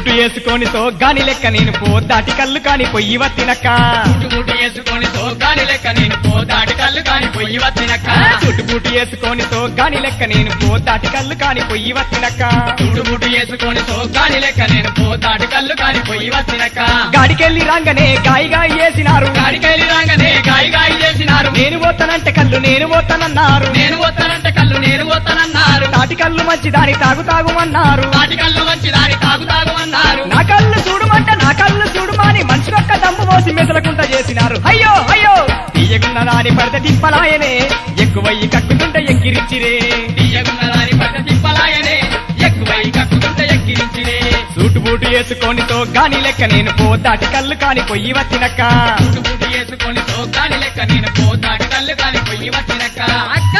boot వేసుకొని గాని లెక్క నేను పో దాటి కళ్ళు కాని పొయ్యి వత్తినక్క బూటు బూటు వేసుకొని సోగాని లెక్క నేను పోతాటి కళ్ళు కాని పొయ్యి వచ్చినక్క చుట్టు బూటు వేసుకొని గాని లెక్క నేను పో దాటి కళ్ళు కాని పొయ్యి వత్తినక్క బూటు బూటు వేసుకొని సోగాని లెక్క నేను పోతాటి కళ్ళు కాని పొయ్యి వచ్చినక్క గాడికెళ్ళి రాగానే గాయి గాయి చేసినారు గాడికెళ్ళి రాగానే గాయి గాయి చేసినారు నేను పోతానంటే కళ్ళు నేను పోతానన్నారు నేను వస్తానంటే కళ్ళు నేను వస్తానన్నారు తాటి కళ్ళు మంచి దాని తాగు తాగుమన్నారు తాటి కళ్ళు వచ్చి దాని తాగు తాగు అన్నారు నా కళ్ళు చూడమంటే నా కళ్ళు చూడమని మనిషికొక్క దమ్ము పోసి మెసలకుంట చేసినారు అయ్యో అయ్యో తీయగున్న దాని పడితే తిప్పలాయనే ఎక్కువయ్యి కక్కుతుంటే ఎక్కిరిచ్చిరే తీయగున్న దాని పట్ట తిప్పలాయనే ఎక్కువై కక్కుతుంటే ఎక్కిరించినే సూటు బూటు వేసుకొని గాని లెక్క నేను పో దాటి కళ్ళు కాని పొయ్యి వచ్చినక్క బూటు బూటు వేసుకొని సోగాని లెక్క నేను పోతాటి కళ్ళు కాని పొయ్యి వచ్చినక్క అక్క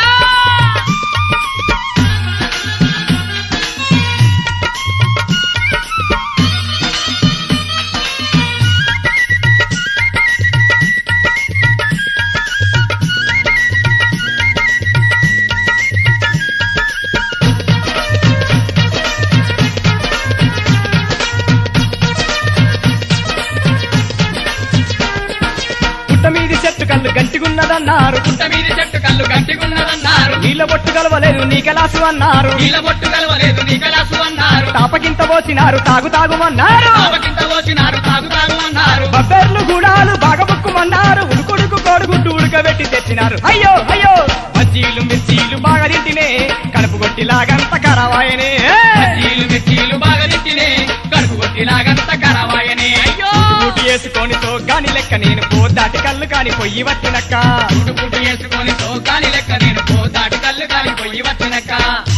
పుట్ట మీది చెట్టు కళ్ళు గంటిగున్నదన్నారు పుట్ట మీది చెట్టు కళ్ళు గట్టిగున్నదన్నారు నీళ్ళ బొట్టు కలవలేదు నీ గలాసు అన్నారు నీళ్ళ బొట్టు కలవలేదు నీ కలాసు అన్నారు తాపకింత పోసినారు తాగు తాగుమన్నారు తాపకింత వచ్చినారు తాగు తాగు అన్నారు బబ్బెర్లు గుడాలు బాగబుక్కుమన్నారు ఉడుకుడుకు కోడుగుడ్డు ఉడకబెట్టి తెచ్చినారు అయ్యో అయ్యో బజ్జీలు మిర్చీలు బాగా తింటినే కడుపు కొట్టిలాగంత కరవాయనే బజ్జీలు మిర్చీలు బాగా తిట్టినే కడుపు కొట్టిలాగంత కరవాయనే అయ్యో బూటి వేసుకొని గాని లెక్క నేను పో దాటి కళ్ళు కాని పొయ్యి వచ్చినక్క పుట్టు పుట్టు వేసుకొని సోకాని లెక్క నేను పోతాటి కళ్ళు కాని పొయ్యి వచ్చినక్క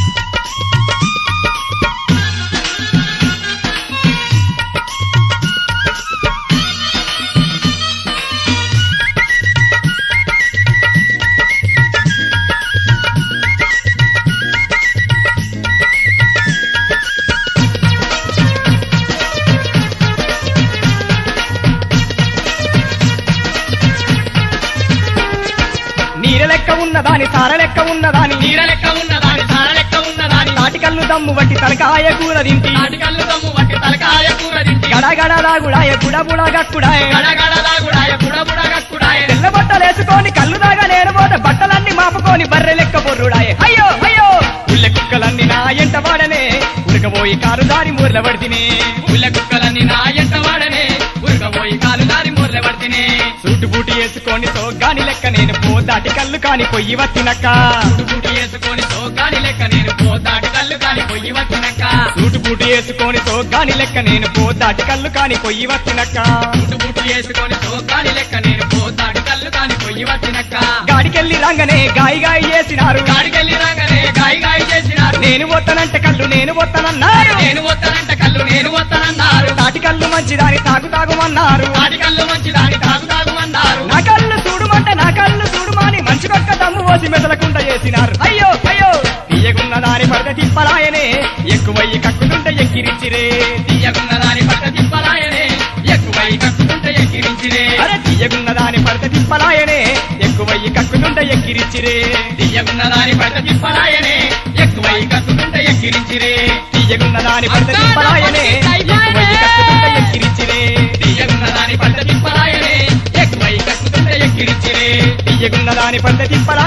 నీర లెక్క ఉన్నదాని సార లెక్క ఉన్నదాని నీడ లెక్క ఉన్నదాని తార లెక్క ఉన్నదాని తాటి కళ్ళు దమ్ము బట్టి తలకాయ కూర తింటి నాటి కళ్ళు దమ్ము వట్టి తలకాయ కూర తింటి గడగడ రాగుడాయ గుడబుడ గక్కుడాయ గడగడలాగుడాయ బుడబుడ గక్కుడాయ తెల్ల బట్టలు వేసుకొని కళ్ళు దాగా నేను పోతే బట్టలన్నీ మాపుకొని బర్రె లెక్క బొర్రుడాయే అయ్యో అయ్యో ఉల్లె కుక్కలన్నీ నా ఎంట వాడనే ఉడకబోయి కారు దారి మూర్ల పడితినే ఉల్ల కుక్కలన్నీ నా ఎంట వాడనే ఉరకపోయి కాలు దారి మూర్ల పడితేనే సూటు బూటి వేసుకొని గాని లెక్క నేను పో దాటి కళ్ళు కాని పొయ్యి వచ్చినక్క పుట్టి వేసుకొని సోకాని లెక్క నేను పోతాటి కళ్ళు కాని పొయ్యి వచ్చినక్క సూటు బూటి వేసుకొని గాని లెక్క నేను పో దాటి కళ్ళు కాని పొయ్యి వచ్చినక్క పుట్టు పుట్టు వేసుకొని సోకాని లెక్క నేను పోతాటి కళ్ళు కాని పొయ్యి వచ్చినక్క గాడికెళ్ళి రంగనే గాయి గాయి చేసినారు గాడికెళ్ళి రాగానే గాయి గాయి చేసినారు నేను పోతానంటే కళ్ళు నేను పోతానన్నారు నేను వస్తానంట కళ్ళు నేను వస్తానన్నారు తాటి కళ్ళు మంచిదాని తాగు తాగుమన్నారు తాటి కళ్ళు మంచి దాని తాగు తాగు అన్నారు నా కళ్ళు చూడమంటే నా కళ్ళు చూడమని మనిషికొక్క దమ్ము పోసి మెదలకుండా చేసినారు అయ్యో అయ్యో తీయగున్న దాని పడితే తిప్పలాయనే ఎక్కువయ్యి కక్కుతుంటే ఎక్కిరిచ్చిరే తీయకున్న దాని పట్ట తిప్పలాయనే ఎక్కువై కక్కుతుంటే ఎక్కిరించినే అరే తీయగున్న దాని పడితే తిప్పలాయనే ఎక్కువయ్యి కక్కుతుంటే ఎక్కిరిచ్చిరే తీయకున్న దాని పట్ట తిప్పలాయనే ఎక్కువై కక్కుతుంటే ఎక్కిరించిరే తీయగున్న దాని పడితే తిప్పలాయనే ఎక్కువయ్యి కక్కుతుంటే ఎక్కిరిచ్చిరే తీయకున్న దాని పట్ట తిప్పలాయనే ఎక్కువై కక్కుతుంటే ఎక్కిరించిరే తీయగున్న దాని పడితే తిప్పలాయనే